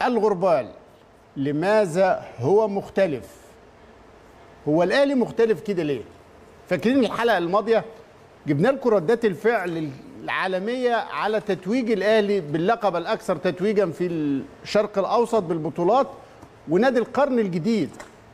الغربال لماذا هو مختلف هو الاهلي مختلف كده ليه فاكرين الحلقه الماضيه جبنا لكم ردات الفعل العالميه على تتويج الاهلي باللقب الاكثر تتويجا في الشرق الاوسط بالبطولات ونادي القرن الجديد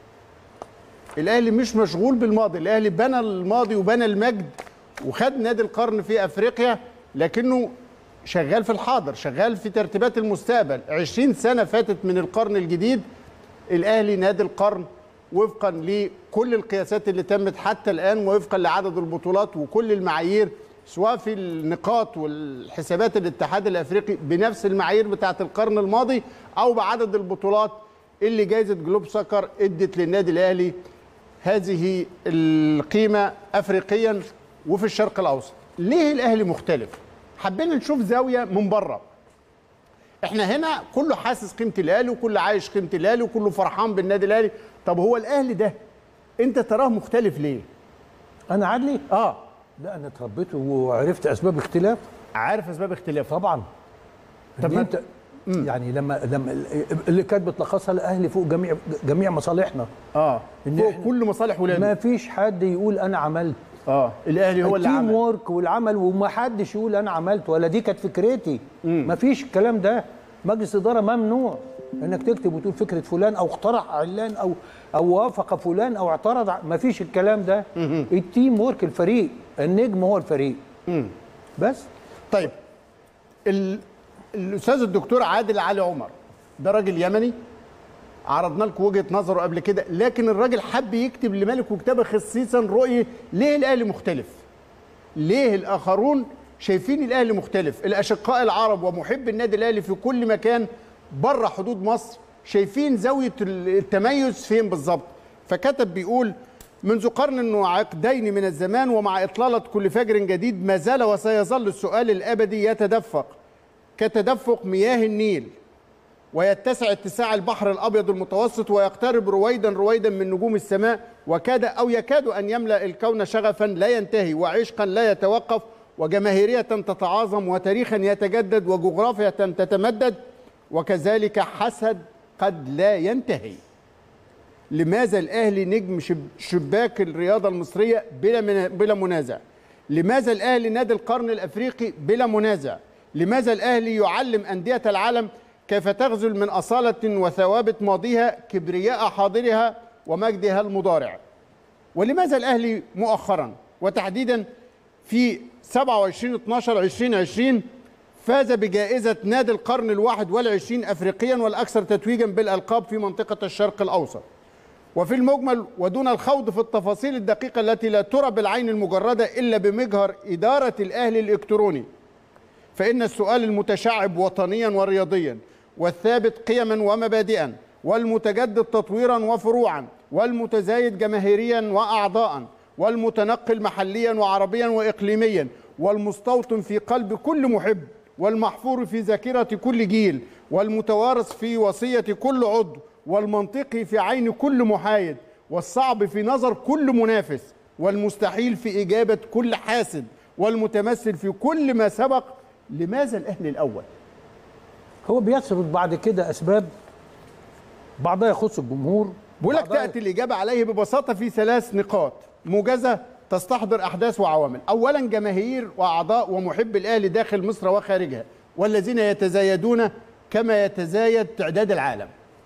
الاهلي مش مشغول بالماضي الاهلي بنى الماضي وبنى المجد وخد نادي القرن في افريقيا لكنه شغال في الحاضر شغال في ترتيبات المستقبل 20 سنه فاتت من القرن الجديد الاهلي نادي القرن وفقا لكل القياسات اللي تمت حتى الان وفقا لعدد البطولات وكل المعايير سواء في النقاط والحسابات الاتحاد الافريقي بنفس المعايير بتاعه القرن الماضي او بعدد البطولات اللي جائزه جلوب سكر ادت للنادي الاهلي هذه القيمه افريقيا وفي الشرق الاوسط. ليه الاهلي مختلف؟ حبينا نشوف زاويه من بره. احنا هنا كله حاسس قيمه الاهلي وكله عايش قيمه الاهلي وكله فرحان بالنادي الاهلي، طب هو الاهلي ده انت تراه مختلف ليه؟ انا عدلي اه لا انا اتربيت وعرفت اسباب اختلاف عارف اسباب اختلافه طبعا طب طب ما- انت يعني لما لما اللي كانت بتلخصها الاهلي فوق جميع جميع مصالحنا اه إن فوق إحنا- كل مصالح ما ولاده فيش حد يقول انا عملت اه الاهلي هو اللي التيم عمل وورك والعمل وما حدش يقول انا عملت ولا دي كانت فكرتي ما فيش الكلام ده مجلس اداره ممنوع انك تكتب وتقول فكره فلان او اقترح علان او او وافق فلان او اعترض ع- ما فيش الكلام ده التيم وورك الفريق النجم هو الفريق بس طيب ال... الاستاذ الدكتور عادل علي عمر ده راجل يمني عرضنا لكم وجهه نظره قبل كده لكن الراجل حب يكتب لملك وكتابه خصيصا رؤيه ليه الاهلي مختلف ليه الاخرون شايفين الاهلي مختلف الاشقاء العرب ومحب النادي الاهلي في كل مكان بره حدود مصر شايفين زاويه التميز فين بالظبط فكتب بيقول منذ قرن وعقدين من الزمان ومع اطلاله كل فجر جديد ما زال وسيظل السؤال الابدي يتدفق كتدفق مياه النيل ويتسع اتساع البحر الابيض المتوسط ويقترب رويدا رويدا من نجوم السماء وكاد او يكاد ان يملا الكون شغفا لا ينتهي وعشقا لا يتوقف وجماهيريه تتعاظم وتاريخا يتجدد وجغرافيا تتمدد وكذلك حسد قد لا ينتهي لماذا الاهلي نجم شب شباك الرياضه المصريه بلا من بلا منازع لماذا الاهلي نادي القرن الافريقي بلا منازع لماذا الاهلي يعلم انديه العالم كيف تغزل من اصاله وثوابت ماضيها كبرياء حاضرها ومجدها المضارع ولماذا الاهلي مؤخرا وتحديدا في 27 12 2020 فاز بجائزة نادي القرن الواحد والعشرين أفريقيا والأكثر تتويجا بالألقاب في منطقة الشرق الأوسط وفي المجمل ودون الخوض في التفاصيل الدقيقة التي لا ترى بالعين المجردة إلا بمجهر إدارة الأهلي الإلكتروني فإن السؤال المتشعب وطنيا ورياضيا والثابت قيما ومبادئا والمتجدد تطويرا وفروعا والمتزايد جماهيريا وأعضاء والمتنقل محليا وعربيا وإقليميا والمستوطن في قلب كل محب والمحفور في ذاكرة كل جيل والمتوارث في وصية كل عضو والمنطقي في عين كل محايد والصعب في نظر كل منافس والمستحيل في إجابة كل حاسد والمتمثل في كل ما سبق لماذا الأهلي الأول؟ هو بيسرد بعد كده اسباب بعضها يخص الجمهور بقول لك بعضها- تأتي الإجابة عليه ببساطة في ثلاث نقاط موجزة تستحضر أحداث وعوامل أولا جماهير وأعضاء ومحب الأهلي داخل مصر وخارجها والذين يتزايدون كما يتزايد تعداد العالم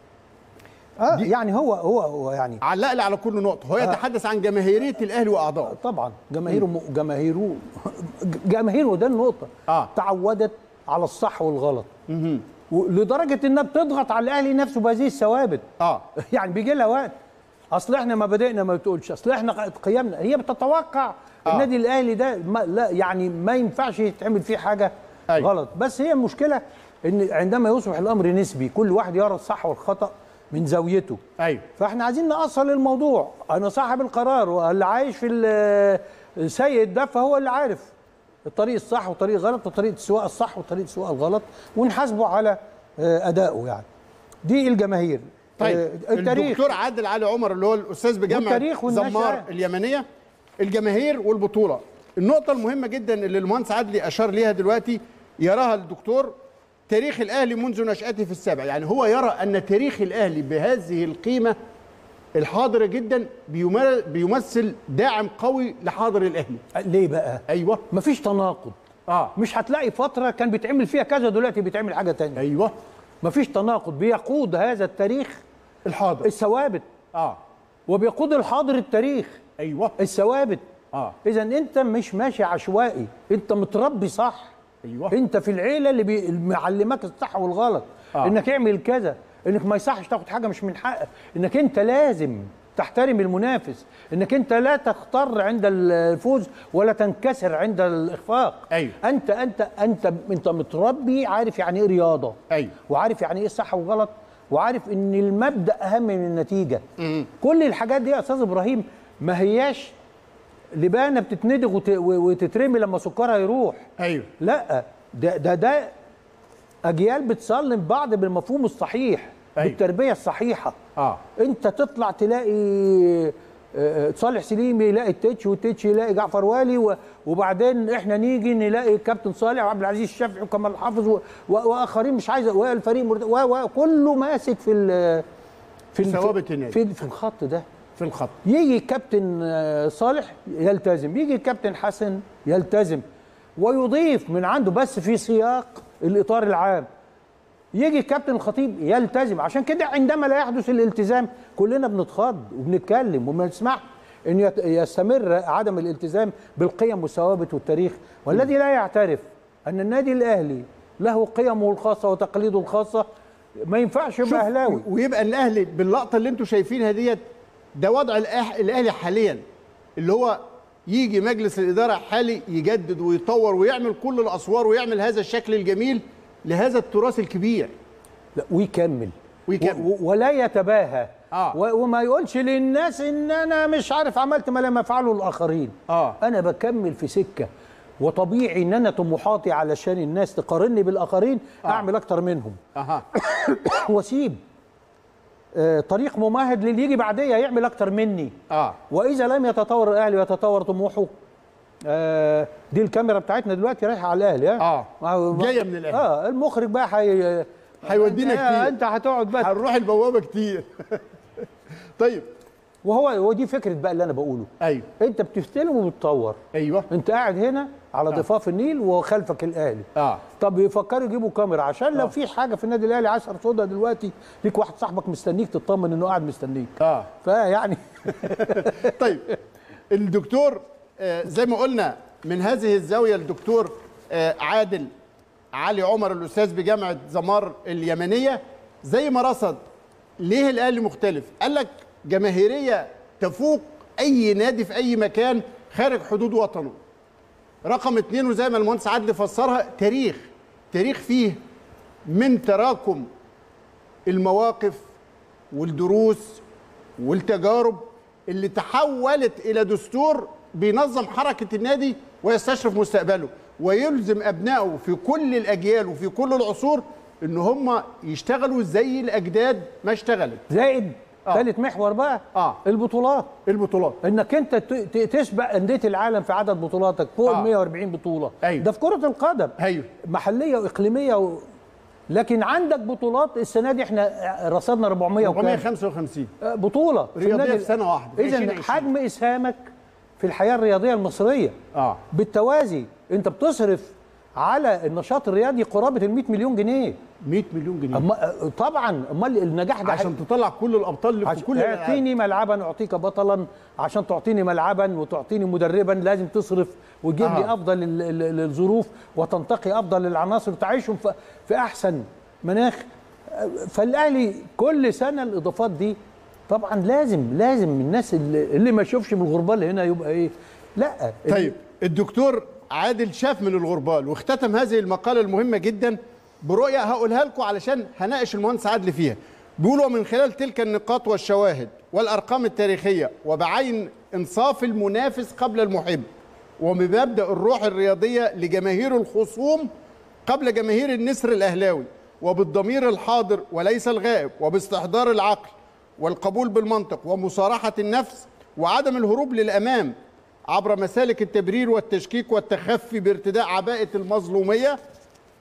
آه يعني هو هو هو يعني علق لي على كل نقطة هو يتحدث عن جماهيرية الأهلي وأعضائه طبعا جماهيره م... جماهيره جماهيره ده النقطه آه. تعودت على الصح والغلط لدرجه انها بتضغط على الاهلي نفسه بهذه الثوابت آه يعني بيجي لها وقت اصل احنا ما بدأنا ما بتقولش اصل احنا قيمنا هي بتتوقع آه. النادي الاهلي ده ما لا يعني ما ينفعش يتعمل فيه حاجه أيوة. غلط بس هي المشكله ان عندما يصبح الامر نسبي كل واحد يرى الصح والخطا من زاويته أيوه فاحنا عايزين نأصل الموضوع انا صاحب القرار واللي عايش في ال- السيد ده فهو اللي عارف الطريق الصح والطريق الغلط وطريقه السواقه الصح وطريقه السواقه الغلط ونحاسبه على آه، ادائه يعني دي الجماهير طيب آه، التاريخ الدكتور عادل علي عمر اللي هو الأستاذ بجامعة والتاريخ والنشأة. زمار اليمنية الجماهير والبطولة النقطة المهمة جدا اللي المهندس عدلي أشار ليها دلوقتي يراها الدكتور تاريخ الاهلي منذ نشاته في السابع يعني هو يرى ان تاريخ الاهلي بهذه القيمه الحاضره جدا بيمر- بيمثل داعم قوي لحاضر الاهلي ليه بقى ايوه مفيش تناقض اه مش هتلاقي فتره كان بيتعمل فيها كذا دلوقتي بيتعمل حاجه تانية ايوه مفيش تناقض بيقود هذا التاريخ الحاضر الثوابت اه وبيقود الحاضر التاريخ ايوه الثوابت اه اذا انت مش ماشي عشوائي انت متربي صح ايوه انت في العيله اللي بي- اللي معلماك الصح والغلط آه. انك اعمل كذا انك ما يصحش تاخد حاجه مش من حقك انك انت لازم تحترم المنافس انك انت لا تختار عند الفوز ولا تنكسر عند الاخفاق أيوة. انت انت انت انت متربي عارف يعني ايه رياضه أيوة. وعارف يعني ايه الصح والغلط وعارف ان المبدا اهم من النتيجه كل الحاجات دي يا استاذ ابراهيم ما هياش لبانه بتتندغ وت- وتترمي لما سكرها يروح ايوه لا ده ده ده اجيال بتصلم بعض بالمفهوم الصحيح أيوة. بالتربيه الصحيحه اه انت تطلع تلاقي آه، صالح سليم يلاقي التتش والتتش يلاقي جعفر والي و- وبعدين احنا نيجي نلاقي كابتن صالح وعبد العزيز الشافعي وكمال حافظ و- و- واخرين مش عايز والفريق مرت- و- وكله ماسك في ال في ال- ثوابت النادي. في, في الخط ده في الخط يجي الكابتن آه، صالح يلتزم يجي الكابتن حسن يلتزم ويضيف من عنده بس في سياق الاطار العام يجي الكابتن الخطيب يلتزم عشان كده عندما لا يحدث الالتزام كلنا بنتخض وبنتكلم وما نسمح ان يت- يستمر عدم الالتزام بالقيم والثوابت والتاريخ والذي لا يعترف ان النادي الاهلي له قيمه الخاصه وتقاليده الخاصه ما ينفعش شوف، يبقى اهلاوي ويبقى الاهلي باللقطه اللي انتم شايفينها ديت ده وضع الأه- الاهلي حاليا اللي هو يجي مجلس الاداره الحالي يجدد ويطور ويعمل كل الاسوار ويعمل هذا الشكل الجميل لهذا التراث الكبير لا ويكمل ويكمل. و- و- ولا يتباهى آه. و- وما يقولش للناس ان انا مش عارف عملت ما لم يفعله الاخرين آه. انا بكمل في سكه وطبيعي ان انا طموحاتي علشان الناس تقارني بالاخرين آه. اعمل اكتر منهم اها واسيب آه، طريق ممهد للي يجي بعديه يعمل اكتر مني اه واذا لم يتطور الاهلي ويتطور طموحه آه، دي الكاميرا بتاعتنا دلوقتي رايحه على الاهلي ها؟ آه. جاية من الأهلي. اه المخرج بقى حي... هيودينا آه، كتير. انت هتقعد بقى هنروح البوابه كتير طيب وهو ودي فكره بقى اللي انا بقوله ايوه انت بتستلم وبتطور ايوه انت قاعد هنا على ضفاف النيل وخلفك الاهلي اه طب يفكروا يجيبوا كاميرا عشان لو في حاجه في النادي الاهلي عايز ارصدها دلوقتي ليك واحد صاحبك مستنيك تطمن انه قاعد مستنيك اه فيعني طيب الدكتور آه، زي ما قلنا من هذه الزاويه الدكتور آه، عادل علي عمر الاستاذ بجامعه زمار اليمنيه زي ما رصد ليه الاهلي مختلف قال لك جماهيريه تفوق اي نادي في اي مكان خارج حدود وطنه رقم اتنين وزي ما المهندس عادل فسرها تاريخ تاريخ فيه من تراكم المواقف والدروس والتجارب اللي تحولت الى دستور بينظم حركه النادي ويستشرف مستقبله ويلزم ابنائه في كل الاجيال وفي كل العصور ان هم يشتغلوا زي الاجداد ما اشتغلت زائد آه. ثالث محور بقى آه. البطولات البطولات انك انت ت- ت- تسبق انديه العالم في عدد بطولاتك فوق آه. ال 140 بطوله أيوة. ده في كره القدم ايوه محليه واقليميه و... لكن عندك بطولات السنه دي احنا رصدنا 400 وكام 455 آه، بطوله رياضية في سنة واحدة، في اذا 2020. حجم اسهامك في الحياه الرياضيه المصريه اه بالتوازي انت بتصرف على النشاط الرياضي قرابه ال 100 مليون جنيه 100 مليون جنيه أما آه، طبعا امال النجاح ده عشان تطلع كل الابطال اللي في عشان كل الألعاب. اعطيني ملعبا اعطيك بطلا عشان تعطيني ملعبا وتعطيني مدربا لازم تصرف وتجيب لي آه. افضل ال- ال- الظروف وتنتقي افضل العناصر وتعيشهم في- في احسن مناخ فالاهلي كل سنه الاضافات دي طبعا لازم لازم الناس اللي, اللي ما يشوفش من الغربال هنا يبقى ايه لا طيب الدكتور عادل شاف من الغربال واختتم هذه المقالة المهمة جدا برؤية هقولها لكم علشان هناقش المهندس عادل فيها بيقولوا من خلال تلك النقاط والشواهد والأرقام التاريخية وبعين إنصاف المنافس قبل المحب وبمبدأ الروح الرياضية لجماهير الخصوم قبل جماهير النسر الأهلاوي وبالضمير الحاضر وليس الغائب وباستحضار العقل والقبول بالمنطق ومصارحة النفس وعدم الهروب للأمام عبر مسالك التبرير والتشكيك والتخفي بارتداء عباءة المظلومية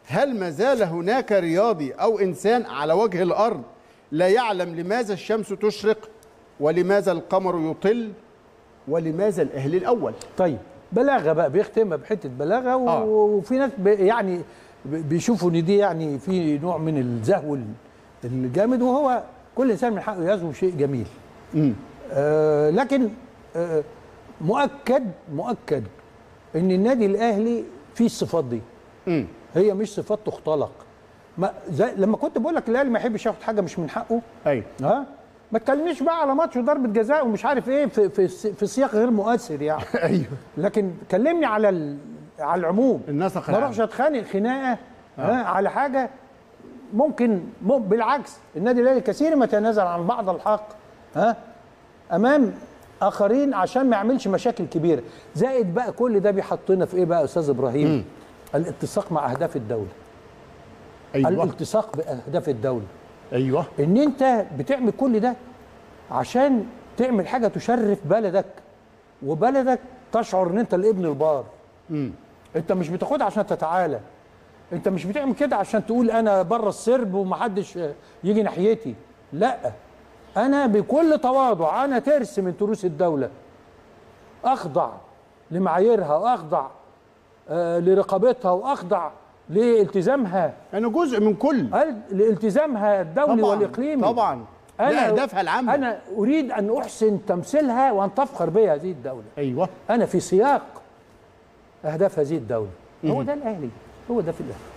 هل ما زال هناك رياضي او انسان على وجه الارض لا يعلم لماذا الشمس تشرق ولماذا القمر يطل ولماذا الاهلي الاول طيب بلاغه بقى بيختمها بحته بلاغه و... آه. وفي ناس ب... يعني ب- بيشوفوا ان دي يعني في نوع من الزهو ال- الجامد وهو كل انسان من حقه يزهو شيء جميل امم آه لكن آه مؤكد مؤكد ان النادي الاهلي فيه الصفات دي امم هي مش صفات تختلق ما زي لما كنت بقول لك الاهلي ما يحبش ياخد حاجه مش من حقه ايوه ها ما تكلمنيش بقى على ماتش وضربه جزاء ومش عارف ايه في في في سياق غير مؤثر يعني ايوه لكن كلمني على ال... على العموم النسق ما العام. اروحش اتخانق خناقه ها على حاجه ممكن, ممكن بالعكس النادي الاهلي كثير ما يتنازل عن بعض الحق ها امام اخرين عشان ما يعملش مشاكل كبيره زائد بقى كل ده بيحطنا في ايه بقى يا استاذ ابراهيم الاتساق مع اهداف الدوله ايوه الالتصاق باهداف الدوله ايوه ان انت بتعمل كل ده عشان تعمل حاجه تشرف بلدك وبلدك تشعر ان انت الابن البار امم انت مش بتاخدها عشان تتعالى انت مش بتعمل كده عشان تقول انا بره السرب ومحدش يجي ناحيتي لا انا بكل تواضع انا ترس من تروس الدوله اخضع لمعاييرها واخضع آه، لرقابتها واخضع لالتزامها انا جزء من كل قال لالتزامها الدولي طبعا والاقليمي طبعا لاهدافها العامه انا اريد ان احسن تمثيلها وان تفخر بها هذه الدوله ايوه انا في سياق اهداف هذه الدوله هو ده الاهلي هو ده في الاهلي